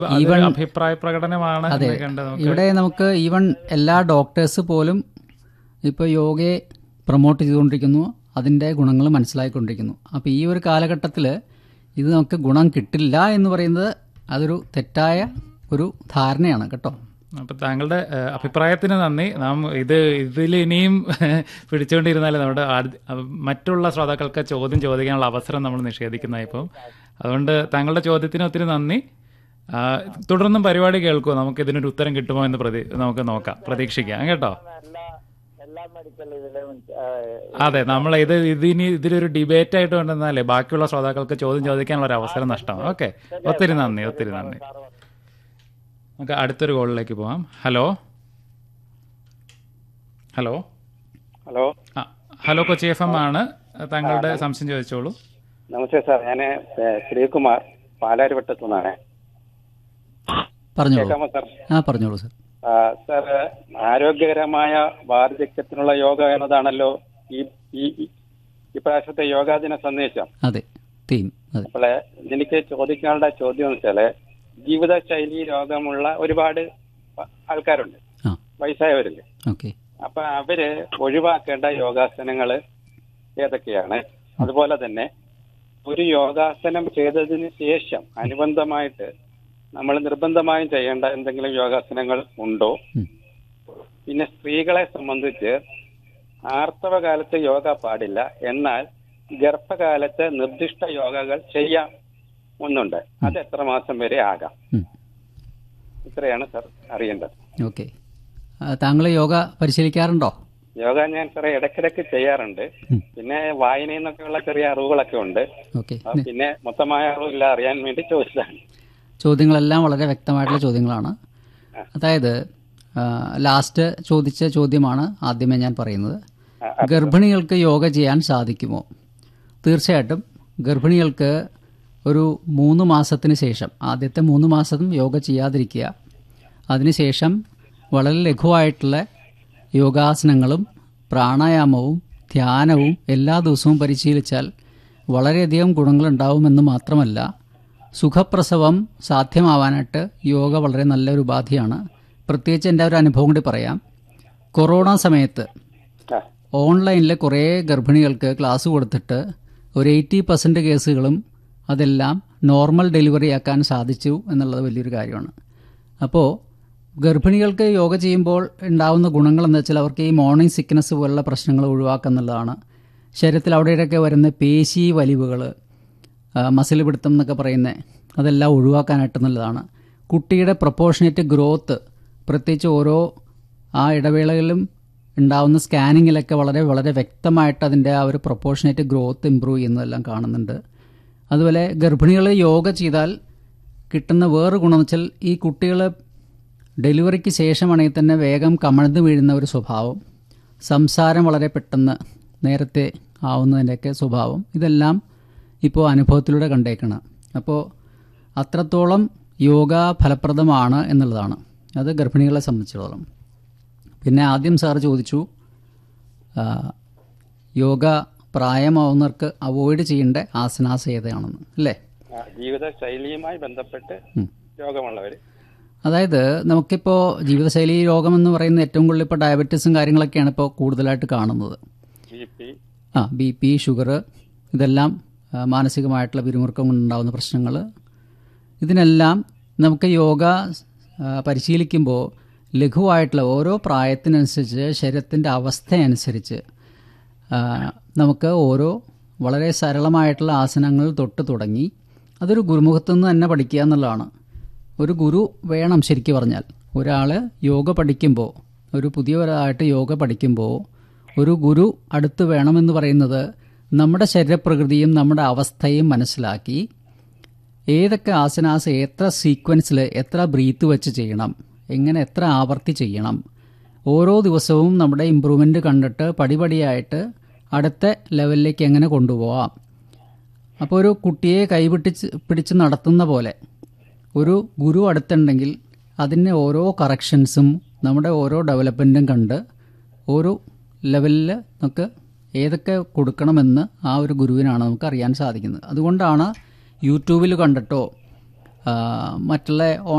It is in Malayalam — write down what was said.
അതൊരു അഭിപ്രായ പ്രകടനമാണ് എന്ന് കണ്ട് നമുക്ക് ഇവിടെ നമുക്ക് ഈവൻ എല്ലാ ഡോക്ടേഴ്സ് പോലും ഇപ്പോൾ യോഗയെ പ്രൊമോട്ട് ചെയ്തുകൊണ്ടിരിക്കുന്നു അതിൻ്റെ ഗുണങ്ങൾ മനസ്സിലാക്കിക്കൊണ്ടിരിക്കുന്നു അപ്പോൾ ഈ ഒരു കാലഘട്ടത്തിൽ ഇത് നമുക്ക് ഗുണം കിട്ടില്ല എന്ന് പറയുന്നത് അതൊരു തെറ്റായ ഒരു ധാരണയാണ് കേട്ടോ അപ്പൊ താങ്കളുടെ ഏഹ്, അഭിപ്രായത്തിന് നന്ദി നാം ഇത് ഇതിൽ ഇനിയും പിടിച്ചുകൊണ്ടിരുന്നാൽ നമ്മുടെ ആദ്യ- അഹ് മറ്റുള്ള ശ്രോതാക്കൾക്ക് ചോദ്യം ചോദിക്കാനുള്ള അവസരം നമ്മൾ നിഷേധിക്കുന്ന ഇപ്പം അതുകൊണ്ട് താങ്കളുടെ ചോദ്യത്തിന് ഒത്തിരി നന്ദി ആ, തുടർന്നും പരിപാടി കേൾക്കുമോ നമുക്ക് ഇതിനൊരു ഉത്തരം കിട്ടുമോ എന്ന് പ്രതി നമുക്ക് നോക്കാം പ്രതീക്ഷിക്കാം കേട്ടോ എല്ലാ എല്ലാ മെഡിക്കൽ ഇതിലും അതെ നമ്മൾ ഇത് ഇതിനി ഇതിലൊരു ഡിബേറ്റ് ആയിട്ട് കൊണ്ടുവന്നാലേ ബാക്കിയുള്ള ശ്രോതാക്കൾക്ക് ചോദ്യം ചോദിക്കാനുള്ള ഒരു അവസരം നഷ്ടമാണ് ഓക്കെ ഒത്തിരി നന്ദി ഒത്തിരി നന്ദി നമുക്ക് അടുത്തൊരു കോളിലേക്ക് പോവാം ഹലോ ഹലോ ഹലോ ആ ഹലോ കൊച്ചി എഫ് എം ആണ് താങ്കളുടെ സംശയം ചോദിച്ചോളൂ നമസ്തേ സാർ ഞാൻ ശ്രീകുമാർ പാലാരിവട്ടത്തു നിന്നാണ് പറഞ്ഞോളൂ കേൾക്കാമോ സാർ ആ പറഞ്ഞോളൂ സർ ആ, സാർ ആരോഗ്യകരമായ വാർദ്ധക്യത്തിനുള്ള യോഗ എന്നതാണല്ലോ ഈ ഈ ഈ- ഇപ്രാവശ്യത്തെ യോഗാദിന സന്ദേശം അതെ തീം അതെ അപ്പോൾ എനിക്ക് ചോദിക്കാനുള്ള ചോദ്യം എന്ന് വെച്ചാല് ജീവിതശൈലി രോഗമുള്ള ഒരുപാട് ആൾക്കാരുണ്ട് ആ വയസ്സായവരില്ലേ ഓക്കെ അപ്പൊ അവര് ഒഴിവാക്കേണ്ട യോഗാസനങ്ങൾ ഏതൊക്കെയാണ് അതുപോലെ തന്നെ ഒരു യോഗാസനം ചെയ്തതിന് ശേഷം അനുബന്ധമായിട്ട് നമ്മൾ നിർബന്ധമായും ചെയ്യേണ്ട എന്തെങ്കിലും യോഗാസനങ്ങൾ ഉണ്ടോ ഉം. പിന്നെ സ്ത്രീകളെ സംബന്ധിച്ച് ആർത്തവ കാലത്ത് യോഗ പാടില്ല എന്നാൽ ഗർഭകാലത്ത് നിർദ്ദിഷ്ട യോഗകൾ ചെയ്യാം ഒന്നുണ്ട് അത് എത്ര മാസം വരെ ആകാം ഉം. ഇത്രയാണ് സർ അറിയേണ്ടത് ഓക്കെ താങ്കൾ യോഗ പരിശീലിക്കാറുണ്ടോ യോഗ ഞാൻ സാറേ ഇടയ്ക്കിടയ്ക്ക് ചെയ്യാറുണ്ട് ഉം. പിന്നെ വായനയിൽ നിന്നൊക്കെയുള്ള ചെറിയ അറിവുകളൊക്കെ ഉണ്ട് ഓക്കെ ആ, പിന്നെ മൊത്തമായ അറിവില്ല അറിയാൻ വേണ്ടി ചോദിച്ചതാണ് ചോദ്യങ്ങളെല്ലാം വളരെ വ്യക്തമായിട്ടുള്ള ചോദ്യങ്ങളാണ് അതായത് ആ, ലാസ്റ്റ് ചോദിച്ച ചോദ്യമാണ് ആദ്യമേ ഞാൻ പറയുന്നത് ഗർഭിണികൾക്ക് യോഗ ചെയ്യാൻ സാധിക്കുമോ തീർച്ചയായിട്ടും ഗർഭിണികൾക്ക് ഒരു മൂന്ന് മാസത്തിന് ശേഷം ആദ്യത്തെ മൂന്ന് മാസം യോഗ ചെയ്യാതിരിക്കുക അതിനുശേഷം വളരെ ലഘുവായിട്ടുള്ള യോഗാസനങ്ങളും പ്രാണായാമവും ധ്യാനവും എല്ലാ ദിവസവും പരിശീലിച്ചാൽ വളരെയധികം ഗുണങ്ങളുണ്ടാവുമെന്ന് മാത്രമല്ല സുഖപ്രസവം സാധ്യമാവാനായിട്ട് യോഗ വളരെ നല്ലൊരു ഉപാധിയാണ് പ്രത്യേകിച്ച് എൻ്റെ ഒരു അനുഭവം കൂടി പറയാം കൊറോണ സമയത്ത് ആ, ഓൺലൈനിൽ കുറേ ഗർഭിണികൾക്ക് ക്ലാസ് കൊടുത്തിട്ട് ഒരു എയ്റ്റി പെർസെൻറ്റ് കേസുകളും അതെല്ലാം നോർമൽ ഡെലിവറി ആക്കാൻ സാധിച്ചു എന്നുള്ളത് വലിയൊരു കാര്യമാണ് അപ്പോൾ ഗർഭിണികൾക്ക് യോഗ ചെയ്യുമ്പോൾ ഉണ്ടാവുന്ന ഗുണങ്ങൾ എന്ന് വെച്ചാൽ അവർക്ക് ഈ മോർണിംഗ് സിക്നസ് പോലുള്ള പ്രശ്നങ്ങൾ ഒഴിവാക്കുന്നുള്ളതാണ് ശരീരത്തിൽ അവിടെയൊക്കെ വരുന്ന പേശി വലിവുകൾ മസിൽ പിടുത്തം എന്നൊക്കെ പറയുന്നത് അതെല്ലാം ഒഴിവാക്കാനായിട്ട് നല്ലതാണ് കുട്ടിയുടെ പ്രപ്പോർഷനേറ്റ് ഗ്രോത്ത് പ്രത്യേകിച്ച് ഓരോ ആ ഇടവേളകളിലും ഉണ്ടാവുന്ന സ്കാനിങ്ങിലൊക്കെ വളരെ വളരെ വ്യക്തമായിട്ട് അതിൻ്റെ ആ ഒരു പ്രപ്പോർഷനേറ്റ് ഗ്രോത്ത് ഇമ്പ്രൂവ് ചെയ്യുന്നതെല്ലാം കാണുന്നുണ്ട് അതുപോലെ ഗർഭിണികൾ യോഗ ചെയ്താൽ കിട്ടുന്ന വേറെ ഗുണമെന്ന് വെച്ചാൽ ഈ കുട്ടികൾ ഡെലിവറിക്ക് ശേഷമാണെങ്കിൽ തന്നെ വേഗം കമഴ്ന്നു വീഴുന്ന ഒരു സ്വഭാവം സംസാരം വളരെ പെട്ടെന്ന് നേരത്തെ ആവുന്നതിൻ്റെയൊക്കെ സ്വഭാവം ഇതെല്ലാം ഇപ്പോൾ അനുഭവത്തിലൂടെ കണ്ടേക്കണം അപ്പോൾ അത്രത്തോളം യോഗ ഫലപ്രദമാണ് എന്നുള്ളതാണ് അത് ഗർഭിണികളെ സംബന്ധിച്ചിടത്തോളം പിന്നെ ആദ്യം സാർ ചോദിച്ചു ആ, യോഗ പ്രായമാവുന്നവർക്ക് അവോയ്ഡ് ചെയ്യേണ്ട ആസനാസ് ഏതാണെന്ന് അല്ലേ ആ, ജീവിതശൈലിയുമായി ബന്ധപ്പെട്ട് ഉം. രോഗമുള്ളവര് അതായത് നമുക്കിപ്പോൾ ജീവിതശൈലി രോഗം എന്ന് പറയുന്ന ഏറ്റവും കൂടുതൽ ഇപ്പോൾ ഡയബറ്റീസും കാര്യങ്ങളൊക്കെയാണ് ഇപ്പോൾ കൂടുതലായിട്ട് കാണുന്നത് ബി പി ആ ബി പി ഷുഗർ ഇതെല്ലാം ആ, മാനസികമായിട്ടുള്ള പിരിമുറുക്കം കൊണ്ടുണ്ടാകുന്ന പ്രശ്നങ്ങൾ ഇതിനെല്ലാം നമുക്ക് യോഗ ആ, പരിശീലിക്കുമ്പോൾ ലഘുവായിട്ടുള്ള ഓരോ പ്രായത്തിനനുസരിച്ച് ശരീരത്തിൻ്റെ അവസ്ഥയനുസരിച്ച് ആ, നമുക്ക് ഓരോ വളരെ സരളമായിട്ടുള്ള ആസനങ്ങൾ തൊട്ട് തുടങ്ങി അതൊരു ഗുരുമുഖത്തു നിന്ന് തന്നെ പഠിക്കുക എന്നുള്ളതാണ് ഒരു ഗുരു വേണം ശരിക്കും പറഞ്ഞാൽ ഒരാൾ യോഗ പഠിക്കുമ്പോൾ ഒരു പുതിയ ഒരാളായിട്ട് യോഗ പഠിക്കുമ്പോൾ ഒരു ഗുരു അടുത്ത് വേണമെന്ന് പറയുന്നത് നമ്മുടെ ശരീരപ്രകൃതിയും നമ്മുടെ അവസ്ഥയും മനസ്സിലാക്കി ഏതൊക്കെ ആസനാസ് എത്ര സീക്വൻസിൽ എത്ര ബ്രീത്ത് വെച്ച് ചെയ്യണം എങ്ങനെ എത്ര ആവർത്തി ചെയ്യണം ഓരോ ദിവസവും നമ്മുടെ ഇമ്പ്രൂവ്മെൻ്റ് കണ്ടിട്ട് പടിപടിയായിട്ട് അടുത്ത ലെവലിലേക്ക് എങ്ങനെ കൊണ്ടുപോകാം അപ്പോൾ ഒരു കുട്ടിയെ കൈപിടിച്ച് പിടിച്ച് നടത്തുന്ന പോലെ ഒരു ഗുരു അടുത്തുണ്ടെങ്കിൽ അതിന് ഓരോ കറക്ഷൻസും നമ്മുടെ ഓരോ ഡെവലപ്മെൻറ്റും കണ്ട് ഓരോ ലെവലിൽ നമുക്ക് ഏതൊക്കെ കൊടുക്കണമെന്ന് ആ ഒരു ഗുരുവിനാണ് നമുക്ക് അറിയാൻ സാധിക്കുന്നത് അതുകൊണ്ടാണ് യൂട്യൂബിൽ കണ്ടിട്ടോ ആ, മറ്റുള്ള